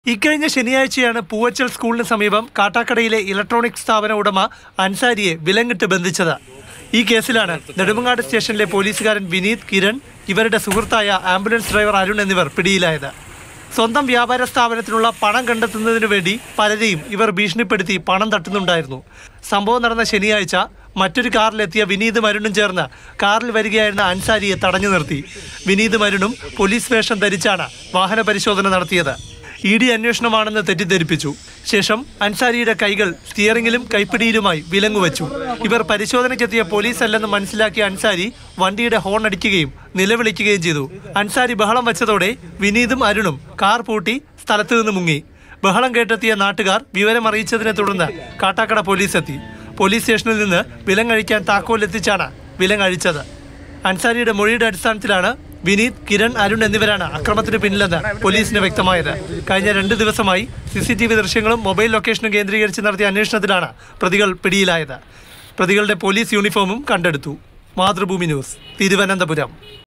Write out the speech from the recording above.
ഇക്കഴിഞ്ഞ ശനിയാഴ്ചയാണ് പൂവച്ചൽ സ്കൂളിന് സമീപം കാട്ടാക്കടയിലെ ഇലക്ട്രോണിക് സ്ഥാപന ഉടമ അൻസാരിയെ വിലങ്ങിട്ട് ബന്ധിച്ചത് ഈ കേസിലാണ് നെടുമങ്ങാട് സ്റ്റേഷനിലെ പോലീസുകാരൻ വിനീത് കിരൺ ഇവരുടെ സുഹൃത്തായ ആംബുലൻസ് ഡ്രൈവർ അരുൺ എന്നിവർ പിടിയിലായത് സ്വന്തം വ്യാപാര സ്ഥാപനത്തിനുള്ള പണം കണ്ടെത്തുന്നതിനു വേണ്ടി പലരെയും ഇവർ ഭീഷണിപ്പെടുത്തി പണം തട്ടുന്നുണ്ടായിരുന്നു സംഭവം നടന്ന ശനിയാഴ്ച മറ്റൊരു കാറിലെത്തിയ വിനീതും അരുണും ചേർന്ന് കാറിൽ വരികയായിരുന്ന അൻസാരിയെ തടഞ്ഞു നിർത്തി വിനീതും അരുണും പോലീസ് വേഷം ധരിച്ചാണ് വാഹന പരിശോധന നടത്തിയത് ഇ ഡി അന്വേഷണമാണെന്ന് തെറ്റിദ്ധരിപ്പിച്ചു ശേഷം അൻസാരിയുടെ കൈകൾ സ്റ്റിയറിംഗിലും കൈപ്പിടിയിലുമായി വിലങ്ങുവച്ചു ഇവർ പരിശോധനയ്ക്കെത്തിയ പോലീസ് അല്ലെന്ന് മനസ്സിലാക്കിയ അൻസാരി വണ്ടിയുടെ ഹോൺ അടിക്കുകയും നിലവിളിക്കുകയും ചെയ്തു അൻസാരി ബഹളം വച്ചതോടെ വിനീതും അരുണും കാർ പൂട്ടി സ്ഥലത്തു നിന്ന് മുങ്ങി ബഹളം കേട്ടെത്തിയ നാട്ടുകാർ വിവരം അറിയിച്ചതിനെ തുടർന്ന് കാട്ടാക്കട പോലീസ് എത്തി പോലീസ് സ്റ്റേഷനിൽ നിന്ന് വിലങ്ങഴിക്കാൻ താക്കോൽ എത്തിച്ചാണ് വിലങ്ങഴിച്ചത് അൻസാരിയുടെ മൊഴിയുടെ അടിസ്ഥാനത്തിലാണ് വിനീത് കിരൺ അരുൺ എന്നിവരാണ് അക്രമത്തിന് പിന്നിലെന്ന് പോലീസിന് വ്യക്തമായത് കഴിഞ്ഞ രണ്ട് ദിവസമായി സി സി ടി വി ദൃശ്യങ്ങളും മൊബൈൽ ലൊക്കേഷനും കേന്ദ്രീകരിച്ച് നടത്തിയ അന്വേഷണത്തിലാണ് പ്രതികൾ പിടിയിലായത് പ്രതികളുടെ പോലീസ് യൂണിഫോമും കണ്ടെടുത്തു മാതൃഭൂമി ന്യൂസ് തിരുവനന്തപുരം